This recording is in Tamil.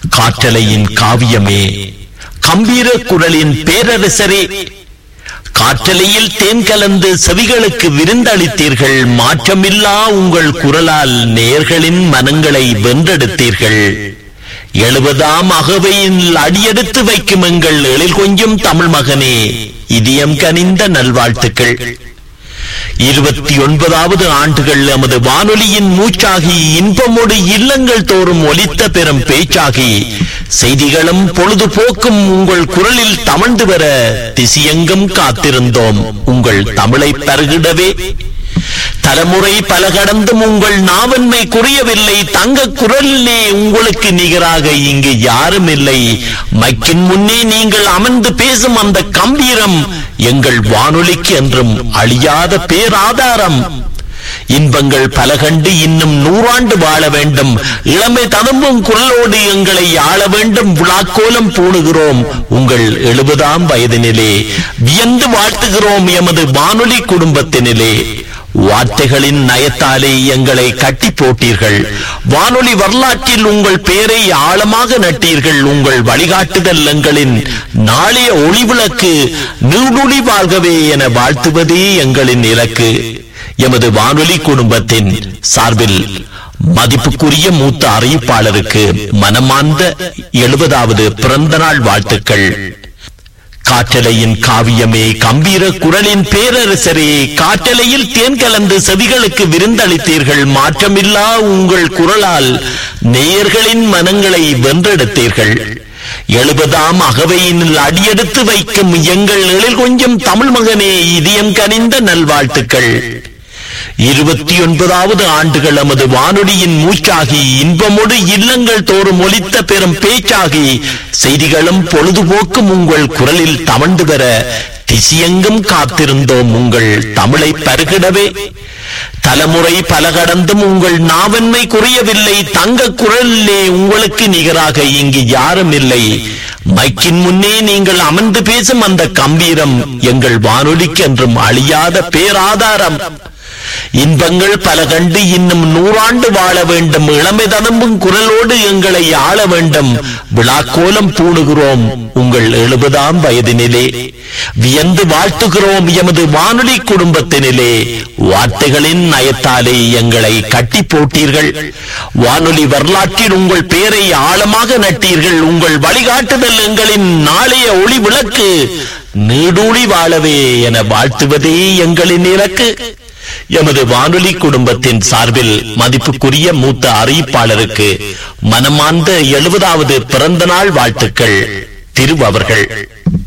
காற்றலையின் காவியமே கம்பீர குரலின் பேரரசரே காற்றலையில் தேன் கலந்து செவிகளுக்கு விருந்தளித்தீர்கள் மாற்றமில்லா உங்கள் குரலால் நேர்களின் மனங்களை வென்றெடுத்தீர்கள் எழுபதாம் அகவையில் அடியெடுத்து வைக்கும் எங்கள் எழில் கொஞ்சம் தமிழ் மகனே இதயம் கனிந்த நல்வாழ்த்துக்கள் இருபத்தி ஒன்பதாவது ஆண்டுகள் நமது வானொலியின் மூச்சாகி இன்பமோடு இல்லங்கள் தோறும் ஒலித்த பெறும் பேச்சாகி செய்திகளும் பொழுதுபோக்கும் உங்கள் குரலில் தவழ்ந்து வர திசியெங்கும் காத்திருந்தோம் உங்கள் தமிழை பருகிடவே தலைமுறை பல கடந்தும் உங்கள் நாவன்மை குறையவில்லை தங்க குரலிலே உங்களுக்கு நிகராக இங்கு யாரும் இல்லை மைக்கின் முன்னே நீங்கள் அமர்ந்து பேசும் அந்த கம்பீரம் எங்கள் வானொலிக்கு என்றும் அழியாத பேராதாரம் இன்பங்கள் பல கண்டு இன்னும் நூறாண்டு வாழ வேண்டும் இளமை ததும்பும் குரலோடு எங்களை ஆள வேண்டும் விழாக்கோலம் பூணுகிறோம் உங்கள் எழுபதாம் வயதினிலே வியந்து வாழ்த்துகிறோம் எமது வானொலி குடும்பத்தினிலே வார்த்தைகளின் நயத்தாலே எங்களை கட்டி போட்டீர்கள் வானொலி வரலாற்றில் உங்கள் பெயரை ஆழமாக நட்டீர்கள் உங்கள் வழிகாட்டுதல் எங்களின் நாளைய ஒளிவிளக்கு நீடுழி வாழ்கவே என வாழ்த்துவதே எங்களின் இலக்கு எமது வானொலி குடும்பத்தின் சார்பில் மதிப்புக்குரிய மூத்த அறிவிப்பாளருக்கு மனமார்ந்த எழுபதாவது பிறந்த நாள் வாழ்த்துக்கள் காற்றலையின் காவியமே கம்பீர குரலின் பேரரசரே காற்றலையில் தேன் கலந்து செவிகளுக்கு விருந்தளித்தீர்கள் மாற்றமில்லா உங்கள் குரலால் நேயர்களின் மனங்களை வென்றெடுத்தீர்கள் எழுபதாம் அகவையினில் அடியெடுத்து வைக்கும் எங்கள் எழில் கொஞ்சம் தமிழ் மகனே இதயம் கனிந்த நல்வாழ்த்துக்கள் இருபத்தி ஒன்பதாவது ஆண்டுகள் நமது வானொலியின் மூச்சாகி இன்பமோடு இல்லங்கள் தோறும் ஒலித்த பெறும் பேச்சாகி செய்திகளும் பொழுதுபோக்கும் உங்கள் குரலில் தவழ்ந்து வர திசியெங்கும் காத்திருந்தோம் உங்கள் தமிழை பருகிடவே தலைமுறை பல கடந்தும் உங்கள் நாவன்மை குறையவில்லை தங்க குரலிலே உங்களுக்கு நிகராக இங்கு யாரும் இல்லை மைக்கின் முன்னே நீங்கள் அமர்ந்து பேசும் அந்த கம்பீரம் எங்கள் வானொலிக்கு என்றும் அழியாத பேராதாரம் இன்பங்கள் பல கண்டு இன்னும் நூறாண்டு வாழ வேண்டும் இளமை ததும்பும் குரலோடு எங்களை ஆள வேண்டும் விழாக்கோலம் பூணுகிறோம் உங்கள் எழுபதாம் வயதினிலே வியந்து வாழ்த்துகிறோம் எமது வானொலி குடும்பத்தினிலே வார்த்தைகளின் நயத்தாலே எங்களை கட்டி போட்டீர்கள் வானொலி வரலாற்றில் உங்கள் பெயரை ஆழமாக நட்டீர்கள் உங்கள் வழிகாட்டுதல் எங்களின் நாளைய ஒளி விளக்கு நீடூழி வாழவே என வாழ்த்துவதே எங்களின் இலக்கு எமது வானொலி குடும்பத்தின் சார்பில் மதிப்புக்குரிய மூத்த அறிவிப்பாளருக்கு மனமார்ந்த எழுபதாவது பிறந்த நாள் வாழ்த்துக்கள் திரு அவர்கள்